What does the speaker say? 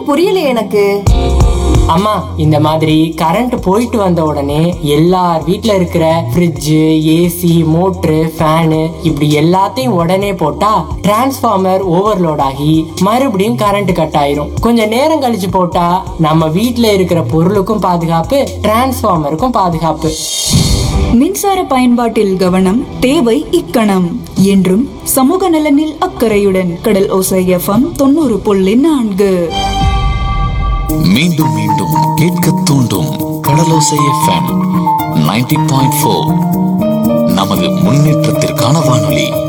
புரியலையே எனக்கு அம்மா இந்த மாதிரி கரண்ட் போயிட்டு வந்த உடனே எல்லார் வீட்ல இருக்கிற ஃப்ரிட்ஜ் ஏசி மோட்ரு ஃபேனு இப்படி எல்லாத்தையும் உடனே போட்டா டிரான்ஸ்ஃபார்மர் ஓவர்லோட் ஆகி மறுபடியும் கரண்ட் கட் ஆயிரும் கொஞ்ச நேரம் கழிச்சு போட்டா நம்ம வீட்ல இருக்கிற பொருளுக்கும் பாதுகாப்பு டிரான்ஸ்ஃபார்மருக்கும் பாதுகாப்பு மின்சார பயன்பாட்டில் கவனம் தேவை இக்கணம் என்றும் சமூக நலனில் அக்கறையுடன் கடல் ஓசை எஃப்எம் தொண்ணூறு புள்ளி நான்கு மீண்டும் மீண்டும் கேட்க தூண்டும் Kadalosai FM ninety point four நமது முன்னேற்றத்திற்கான வானொலி